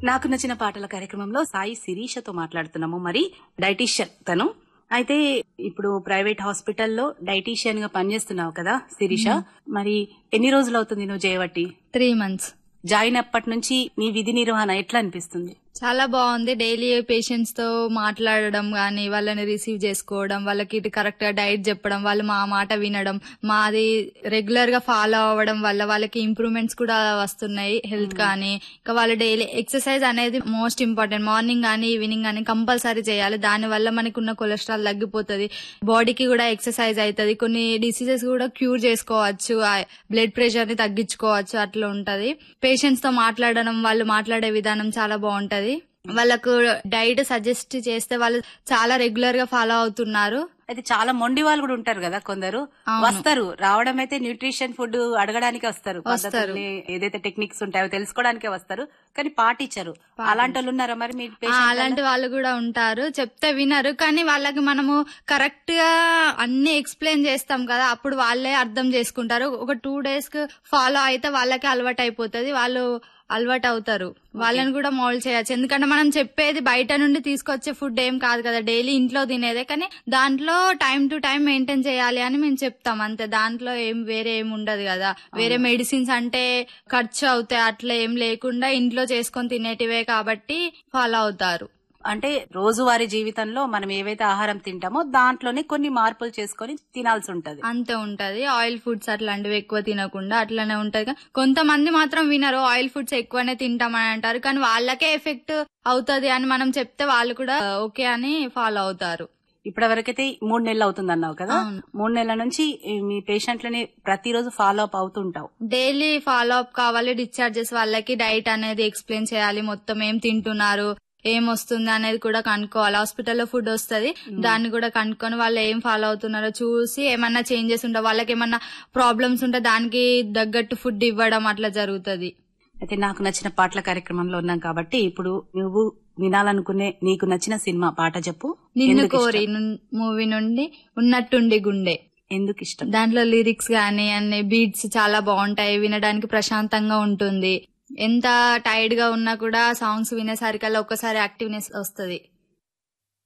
నాకు నచ్చిన పాటల కార్యక్రమంలో సాయి శిరీషతో మాట్లాడుతున్నాము మరి డైటీషియన్ తను అయితే ఇప్పుడు ప్రైవేట్ హాస్పిటల్లో డైటీషియన్ గా పనిచేస్తున్నావు కదా శిరీష మరి ఎన్ని రోజులు అవుతుంది నువ్వు చేయబట్టి త్రీ మంత్స్ జాయిన్ అప్పటి నుంచి నీ విధి నిర్వహణ ఎట్లా అనిపిస్తుంది చాలా బాగుంది డైలీ పేషెంట్స్ తో మాట్లాడడం గానీ వాళ్ళని రిసీవ్ చేసుకోవడం వాళ్ళకి ఇటు కరెక్ట్ గా డైట్ చెప్పడం వాళ్ళు మా మాట వినడం మాది రెగ్యులర్ గా ఫాలో అవ్వడం వల్ల వాళ్ళకి ఇంప్రూవ్మెంట్స్ కూడా వస్తున్నాయి హెల్త్ కానీ ఇంకా వాళ్ళ డైలీ ఎక్సర్సైజ్ అనేది మోస్ట్ ఇంపార్టెంట్ మార్నింగ్ కానీ ఈవినింగ్ కానీ కంపల్సరీ చేయాలి దాని వల్ల మనకు ఉన్న కొలెస్ట్రాల్ తగ్గిపోతుంది బాడీకి కూడా ఎక్సర్సైజ్ అవుతుంది కొన్ని డిసీజెస్ కూడా క్యూర్ చేసుకోవచ్చు బ్లడ్ ప్రెషర్ ని తగ్గించుకోవచ్చు అట్లా ఉంటది పేషెంట్స్ తో మాట్లాడడం వాళ్ళు మాట్లాడే విధానం చాలా బాగుంటది వాళ్ళకు డైట్ సజెస్ట్ చేస్తే వాళ్ళు చాలా రెగ్యులర్ గా ఫాలో అవుతున్నారు అయితే చాలా మొండి వాళ్ళు కూడా ఉంటారు కదా కొందరు అవును. వస్తారు రావడం అయితే న్యూట్రిషన్ ఫుడ్ అడగడానికి వస్తారు వస్తారు. పద్ధతుల్ని, ఏదైతే టెక్నిక్స్ ఉంటాయో తెలుసుకోవడానికే వస్తారు కానీ పాటించరు అలాంటి వాళ్ళు ఉన్నారా మరి మీ ఆ, patient అలాంటి లలో? వాళ్ళు కూడా ఉంటారు చెప్తే వినరు కానీ వాళ్ళకి మనము కరెక్ట్ గా అన్ని ఎక్స్ప్లెయిన్ చేస్తాం కదా అప్పుడు వాళ్ళే అర్థం చేసుకుంటారు ఒక టూ డేస్ కి ఫాలో అయితే వాళ్ళకి అలవాటు అయిపోతుంది వాళ్ళు అలవాటు అవుతారు వాళ్ళని కూడా మోల్డ్ చేయొచ్చు ఎందుకంటే మనం చెప్పేది బయట నుండి తీసుకొచ్చే ఫుడ్ ఏం కాదు కదా డైలీ ఇంట్లో తినేదే కానీ దాంట్లో టైం టు టైం మెయింటైన్ చేయాలి అని మేము చెప్తాం అంతే దాంట్లో ఏం వేరే ఏం ఉండదు కదా వేరే మెడిసిన్స్ అంటే ఖర్చు అవుతాయి అట్లా ఏం లేకుండా ఇంట్లో చేసుకొని తినేటివే కాబట్టి ఫాలో అవుతారు అంటే రోజువారీ జీవితంలో మనం ఏవైతే ఆహారం తింటామో దాంట్లోనే కొన్ని మార్పులు చేసుకొని తినాల్సి ఉంటది అంతే ఉంటది ఆయిల్ ఫుడ్స్ అట్లాంటివి ఎక్కువ తినకుండా అట్లనే ఉంటది కా- కొంతమంది మాత్రం వినరు ఆయిల్ ఫుడ్స్ ఎక్కువనే తింటామని అంటారు కానీ వాళ్ళకే ఎఫెక్ట్ అవుతది అని మనం చెప్తే వాళ్ళు కూడా ఓకే అని ఫాలో అవుతారు ఇప్పటి వరకైతే మూడు నెలలు అవుతుంది అన్నావు కదా అవును. మూడు నెలల నుంచి ఈ మీ పేషెంట్లని ప్రతిరోజు ఫాలో అప్ అవుతుంటావు డైలీ ఫాలో అప్ కావాలి డిశ్చార్జెస్ వాళ్ళకి డైట్ అనేది ఎక్స్ప్లెయిన్ చేయాలి మొత్తం ఏం తింటున్నారు ఏం వస్తుంది అనేది కూడా కనుక్కోవాలి హాస్పిటల్లో ఫుడ్ వస్తుంది దాన్ని కూడా కనుక్కొని వాళ్ళు ఏం ఫాలో అవుతున్నారో చూసి ఏమన్నా చేంజెస్ ఉంటే వాళ్ళకి ఏమన్నా ప్రాబ్లమ్స్ ఉంటే దానికి తగ్గట్టు ఫుడ్ ఇవ్వడం అట్లా జరుగుతుంది అయితే నాకు నచ్చిన పాటల కార్యక్రమంలో ఉన్నాం కాబట్టి ఇప్పుడు నువ్వు వినాలనుకునే నీకు నచ్చిన సినిమా పాట చెప్పు నిన్ను ఎందుకు కోరి ఇష్టం? మూవీ నుండి ఉన్నట్టుండి గుండె ఎందుకు ఇష్టం దాంట్లో లిరిక్స్ గానీ అన్ని బీట్స్ చాలా బాగుంటాయి వినడానికి ప్రశాంతంగా ఉంటుంది ఎంత టైర్డ్ గా ఉన్నా కూడా సాంగ్స్ వినేసరికల్లా ఒక్కసారి యాక్టివ్నెస్ వస్తుంది